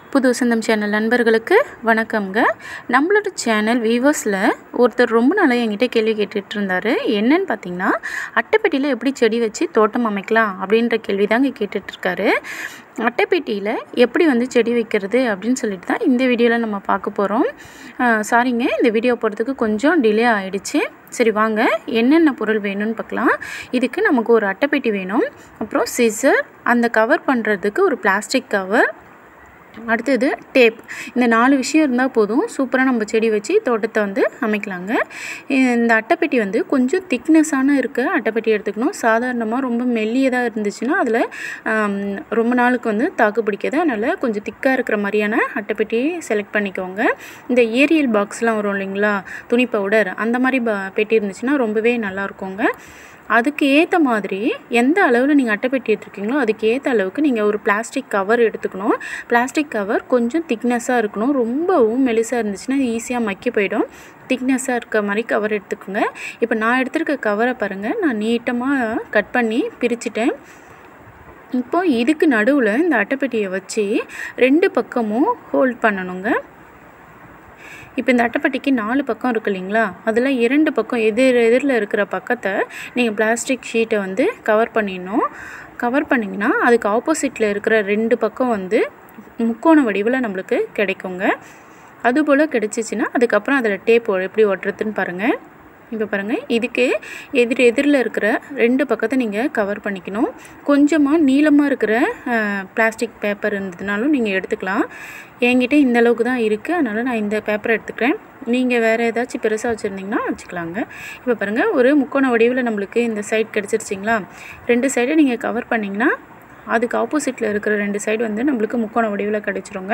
புது வசந்தம் சேனல் நண்பர்களுக்கு வணக்கம்ங்க நம்மளோட சேனல் வீவர்ஸில் ஒருத்தர் ரொம்ப நாளாக என்கிட்ட கேள்வி கேட்டுட்டு இருந்தார் என்னன்னு பார்த்தீங்கன்னா அட்டைப்பெட்டியில் எப்படி செடி வச்சு தோட்டம் அமைக்கலாம் அப்படின்ற கேள்வி தாங்க கேட்டுட்ருக்காரு அட்டைப்பெட்டியில் எப்படி வந்து செடி வைக்கிறது அப்படின்னு சொல்லிட்டு தான் இந்த வீடியோவில் நம்ம பார்க்க போகிறோம் சாரிங்க இந்த வீடியோ போடுறதுக்கு கொஞ்சம் டிலே ஆகிடுச்சு சரி வாங்க என்னென்ன பொருள் வேணும்னு பார்க்கலாம் இதுக்கு நமக்கு ஒரு அட்டைப்பெட்டி வேணும் அப்புறம் சிசர் அந்த கவர் பண்ணுறதுக்கு ஒரு பிளாஸ்டிக் கவர் அடுத்தது டேப் இந்த நாலு விஷயம் இருந்தால் போதும் சூப்பராக நம்ம செடி வச்சு தோட்டத்தை வந்து அமைக்கலாங்க இந்த அட்டைப்பெட்டி வந்து கொஞ்சம் திக்னஸான இருக்க அட்டைப்பெட்டி எடுத்துக்கணும் சாதாரணமாக ரொம்ப மெல்லியதாக இருந்துச்சுன்னா அதில் ரொம்ப நாளுக்கு வந்து தாக்கு பிடிக்காது அதனால் கொஞ்சம் திக்காக இருக்கிற மாதிரியான அட்டைப்பெட்டி செலக்ட் பண்ணிக்கோங்க இந்த ஏரியல் பாக்ஸ்லாம் வரும் இல்லைங்களா துணி பவுடர் அந்த மாதிரி ப பெட்டி இருந்துச்சுன்னா ரொம்பவே நல்லா இருக்குங்க அதுக்கு ஏற்ற மாதிரி எந்த அளவில் நீங்கள் அட்டைப்பெட்டி எடுத்துருக்கீங்களோ அதுக்கு ஏற்ற அளவுக்கு நீங்கள் ஒரு பிளாஸ்டிக் கவர் எடுத்துக்கணும் பிளாஸ்டிக் கவர் கொஞ்சம் திக்னஸாக இருக்கணும் ரொம்பவும் மெலிசாக இருந்துச்சுன்னா ஈஸியாக மக்கி போயிடும் திக்னஸாக இருக்க மாதிரி கவர் எடுத்துக்கோங்க இப்போ நான் எடுத்திருக்க கவரை பாருங்கள் நான் நீட்டமாக கட் பண்ணி பிரிச்சுட்டேன் இப்போ இதுக்கு நடுவில் இந்த அட்டைப்பெட்டியை வச்சு ரெண்டு பக்கமும் ஹோல்ட் பண்ணணுங்க இப்போ இந்த அட்டைப்பட்டிக்கு நாலு பக்கம் இருக்கு இல்லைங்களா அதில் இரண்டு பக்கம் எதிர் எதிரில் இருக்கிற பக்கத்தை நீங்கள் பிளாஸ்டிக் ஷீட்டை வந்து கவர் பண்ணிடணும் கவர் பண்ணிங்கன்னா அதுக்கு ஆப்போசிட்டில் இருக்கிற ரெண்டு பக்கம் வந்து முக்கோண வடிவில் நம்மளுக்கு கிடைக்குங்க அதுபோல் கிடச்சிச்சின்னா அதுக்கப்புறம் அதில் டேப் எப்படி ஒட்டுறதுன்னு பாருங்கள் இப்போ பாருங்கள் இதுக்கு எதிர் எதிரில் இருக்கிற ரெண்டு பக்கத்தை நீங்கள் கவர் பண்ணிக்கணும் கொஞ்சமாக நீளமாக இருக்கிற பிளாஸ்டிக் பேப்பர் இருந்ததுனாலும் நீங்கள் எடுத்துக்கலாம் என்கிட்ட இந்த அளவுக்கு தான் இருக்குது அதனால் நான் இந்த பேப்பரை எடுத்துக்கிறேன் நீங்கள் வேறு ஏதாச்சும் பெருசாக வச்சுருந்தீங்கன்னா வச்சுக்கலாங்க இப்போ பாருங்கள் ஒரு முக்கோண வடிவில் நம்மளுக்கு இந்த சைட் கிடச்சிருச்சிங்களா ரெண்டு சைடை நீங்கள் கவர் பண்ணிங்கன்னா அதுக்கு ஆப்போசிட்டில் இருக்கிற ரெண்டு சைடு வந்து நம்மளுக்கு முக்கோண வடிவில் கிடச்சிருங்க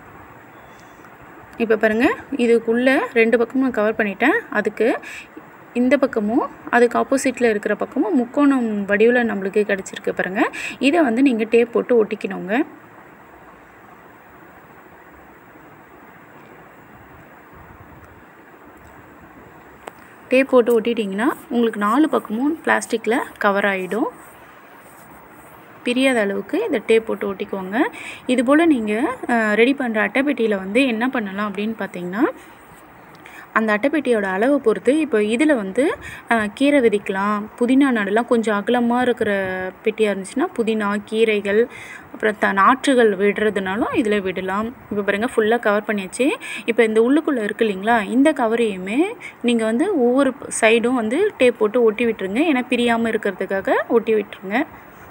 இப்போ பாருங்கள் இதுக்குள்ளே ரெண்டு பக்கமும் கவர் பண்ணிட்டேன் அதுக்கு இந்த பக்கமும் அதுக்கு ஆப்போசிட்டில் இருக்கிற பக்கமும் முக்கோணம் வடிவில் நம்மளுக்கு கிடச்சிருக்கு பாருங்கள் இதை வந்து நீங்கள் டேப் போட்டு ஒட்டிக்கணுங்க டேப் போட்டு ஒட்டிட்டிங்கன்னா உங்களுக்கு நாலு பக்கமும் பிளாஸ்டிக்கில் கவர் ஆகிடும் பிரியாத அளவுக்கு இந்த டேப் போட்டு ஒட்டிக்கோங்க இதுபோல் நீங்கள் ரெடி பண்ணுற அட்டைப்பெட்டியில் வந்து என்ன பண்ணலாம் அப்படின்னு பார்த்தீங்கன்னா அந்த அட்டைப்பெட்டியோட அளவை பொறுத்து இப்போ இதில் வந்து கீரை விதிக்கலாம் புதினா நடலாம் கொஞ்சம் அகலமாக இருக்கிற பெட்டியாக இருந்துச்சுன்னா புதினா கீரைகள் அப்புறம் த நாற்றுகள் விடுறதுனாலும் இதில் விடலாம் இப்போ பாருங்கள் ஃபுல்லாக கவர் பண்ணியாச்சு இப்போ இந்த உள்ளுக்குள்ளே இருக்குது இல்லைங்களா இந்த கவரையுமே நீங்கள் வந்து ஒவ்வொரு சைடும் வந்து டேப் போட்டு ஒட்டி விட்டுருங்க ஏன்னா பிரியாமல் இருக்கிறதுக்காக ஒட்டி விட்டுருங்க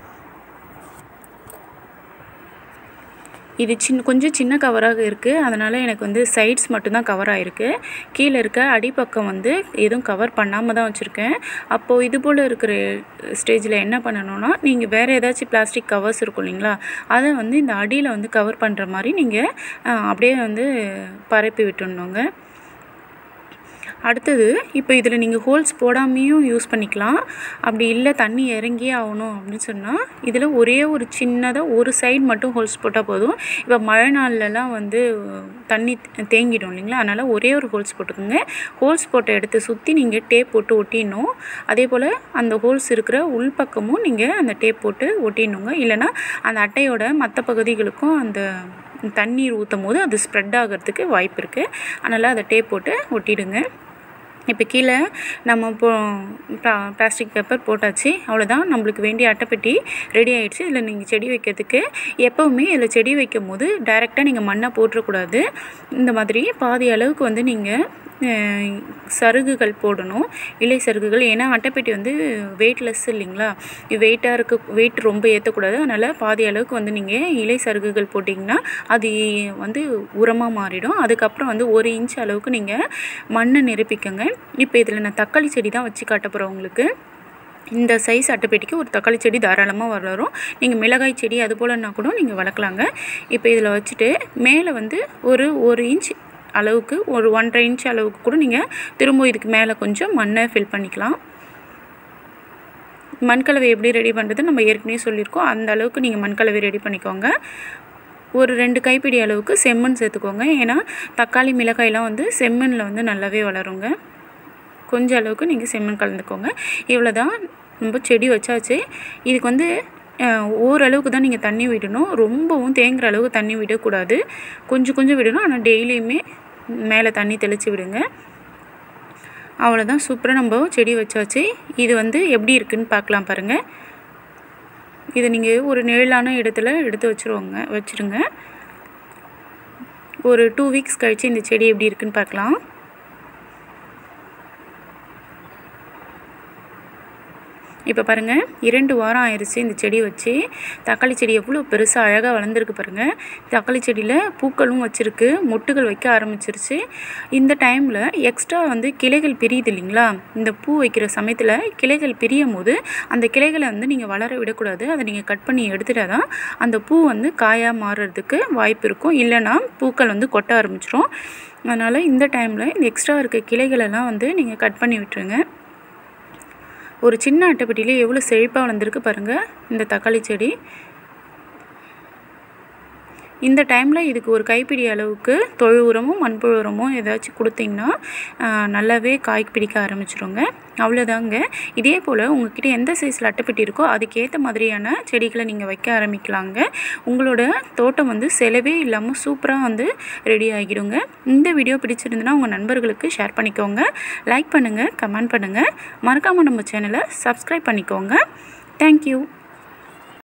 இது சின்ன கொஞ்சம் சின்ன கவராக இருக்குது அதனால் எனக்கு வந்து சைட்ஸ் மட்டும்தான் கவர் ஆகிருக்கு கீழே இருக்க அடிப்பக்கம் வந்து எதுவும் கவர் பண்ணாமல் தான் வச்சுருக்கேன் அப்போது இது போல் இருக்கிற ஸ்டேஜில் என்ன பண்ணணும்னா நீங்கள் வேறு ஏதாச்சும் பிளாஸ்டிக் கவர்ஸ் இருக்கும் இல்லைங்களா அதை வந்து இந்த அடியில் வந்து கவர் பண்ணுற மாதிரி நீங்கள் அப்படியே வந்து பரப்பி விட்டுடணுங்க அடுத்தது இப்போ இதில் நீங்கள் ஹோல்ஸ் போடாமையும் யூஸ் பண்ணிக்கலாம் அப்படி இல்லை தண்ணி இறங்கியே ஆகணும் அப்படின்னு சொன்னால் இதில் ஒரே ஒரு சின்னதாக ஒரு சைடு மட்டும் ஹோல்ஸ் போட்டால் போதும் இப்போ மழை நாள்லலாம் வந்து தண்ணி தேங்கிடும் இல்லைங்களா அதனால் ஒரே ஒரு ஹோல்ஸ் போட்டுக்கோங்க ஹோல்ஸ் போட்ட இடத்த சுற்றி நீங்கள் டேப் போட்டு ஒட்டிடணும் அதே போல் அந்த ஹோல்ஸ் இருக்கிற உள்பக்கமும் நீங்கள் அந்த டேப் போட்டு ஒட்டிடணுங்க இல்லைனா அந்த அட்டையோட மற்ற பகுதிகளுக்கும் அந்த தண்ணீர் ஊற்றும் போது அது ஸ்ப்ரெட் ஆகிறதுக்கு வாய்ப்பு இருக்குது அதனால் அதை டேப் போட்டு ஒட்டிடுங்க இப்போ கீழே நம்ம இப்போ பிளாஸ்டிக் பேப்பர் போட்டாச்சு அவ்வளோதான் நம்மளுக்கு வேண்டிய அட்டைப்பெட்டி ரெடி ஆகிடுச்சு இதில் நீங்கள் செடி வைக்கிறதுக்கு எப்போவுமே இதில் செடி வைக்கும் போது டைரெக்டாக நீங்கள் மண்ணை போட்டுறக்கூடாது இந்த மாதிரி பாதி அளவுக்கு வந்து நீங்கள் சருகுகள் போடணும் இலை சருகுகள் ஏன்னா அட்டைப்பெட்டி வந்து வெயிட்லெஸ் இல்லைங்களா வெயிட்டாக இருக்க வெயிட் ரொம்ப ஏற்றக்கூடாது அதனால் பாதி அளவுக்கு வந்து நீங்கள் இலை சருகுகள் போட்டிங்கன்னா அது வந்து உரமாக மாறிடும் அதுக்கப்புறம் வந்து ஒரு இன்ச் அளவுக்கு நீங்கள் மண்ணை நிரப்பிக்கோங்க இப்போ இதில் நான் தக்காளி செடி தான் வச்சு காட்ட போகிறேன் உங்களுக்கு இந்த சைஸ் அட்டைப்பெட்டிக்கு ஒரு தக்காளி செடி தாராளமாக வளரும் நீங்கள் மிளகாய் செடி அது போலன்னா கூட நீங்கள் வளர்க்கலாங்க இப்போ இதில் வச்சுட்டு மேலே வந்து ஒரு ஒரு இன்ச் அளவுக்கு ஒரு ஒன்றரை இன்ச் அளவுக்கு கூட நீங்கள் திரும்ப இதுக்கு மேலே கொஞ்சம் மண்ணை ஃபில் பண்ணிக்கலாம் மண்கலவை எப்படி ரெடி பண்ணுறது நம்ம ஏற்கனவே சொல்லியிருக்கோம் அந்த அளவுக்கு நீங்கள் மண்கலவை ரெடி பண்ணிக்கோங்க ஒரு ரெண்டு கைப்பிடி அளவுக்கு செம்மண் சேர்த்துக்கோங்க ஏன்னா தக்காளி மிளகாயெலாம் வந்து செம்மண்ணில் வந்து நல்லாவே வளருங்க கொஞ்சம் அளவுக்கு நீங்கள் செம்மண் கலந்துக்கோங்க இவ்வளோ தான் நம்ம செடி வச்சாச்சு இதுக்கு வந்து அஹ், ஓரளவுக்கு தான் நீங்கள் தண்ணி விடணும் ரொம்பவும் தேங்குற அளவுக்கு தண்ணி விடக்கூடாது கொஞ்சம் கொஞ்சம் விடணும் ஆனால் டெய்லியுமே மேலே தண்ணி தெளித்து விடுங்க அவ்வளோதான் சூப்பராக நம்ம செடி வச்சாச்சு இது வந்து எப்படி இருக்குன்னு பார்க்கலாம் பாருங்கள் இதை நீங்கள் ஒரு நிழலான இடத்துல எடுத்து வச்சுருவாங்க வச்சுருங்க ஒரு டூ வீக்ஸ் கழித்து இந்த செடி எப்படி இருக்குன்னு பார்க்கலாம் இப்போ பாருங்கள் இரண்டு வாரம் ஆயிடுச்சு இந்த செடி வச்சு தக்காளி செடி எவ்வளோ பெருசாக அழகாக வளர்ந்துருக்கு பாருங்கள் தக்காளி செடியில் பூக்களும் வச்சுருக்கு மொட்டுகள் வைக்க ஆரம்பிச்சிருச்சு இந்த டைமில் எக்ஸ்ட்ரா வந்து கிளைகள் பிரியுது இல்லைங்களா இந்த பூ வைக்கிற சமயத்தில் கிளைகள் பிரியும் போது அந்த கிளைகளை வந்து நீங்கள் வளர விடக்கூடாது அதை நீங்கள் கட் பண்ணி எடுத்துட்டா தான் அந்த பூ வந்து காயாக மாறுறதுக்கு வாய்ப்பு இருக்கும் இல்லைன்னா பூக்கள் வந்து கொட்ட ஆரம்பிச்சிரும் அதனால் இந்த டைமில் இந்த எக்ஸ்ட்ரா இருக்க கிளைகளெல்லாம் வந்து நீங்கள் கட் பண்ணி விட்டுருங்க ஒரு சின்ன அட்டைப்பெட்டியிலே எவ்வளோ செழிப்பாக வளர்ந்துருக்கு பாருங்கள் இந்த தக்காளி செடி இந்த டைமில் இதுக்கு ஒரு கைப்பிடி அளவுக்கு தொழு உரமும் மண்புழு உரமும் ஏதாச்சும் கொடுத்தீங்கன்னா ஆஹ், நல்லாவே காய் பிடிக்க ஆரம்பிச்சிருங்க அவ்வளோதாங்க இதே போல் உங்ககிட்ட எந்த சைஸில் அட்டைப்பெட்டி இருக்கோ அதுக்கேற்ற மாதிரியான செடிகளை நீங்கள் வைக்க ஆரம்பிக்கலாங்க உங்களோட தோட்டம் வந்து செலவே இல்லாமல் சூப்பராக வந்து ரெடி ஆகிடுங்க இந்த வீடியோ பிடிச்சிருந்துன்னா உங்கள் நண்பர்களுக்கு ஷேர் பண்ணிக்கோங்க லைக் பண்ணுங்கள் கமெண்ட் பண்ணுங்கள் மறக்காமல் நம்ம சேனலை சப்ஸ்கிரைப் பண்ணிக்கோங்க தேங்க்யூ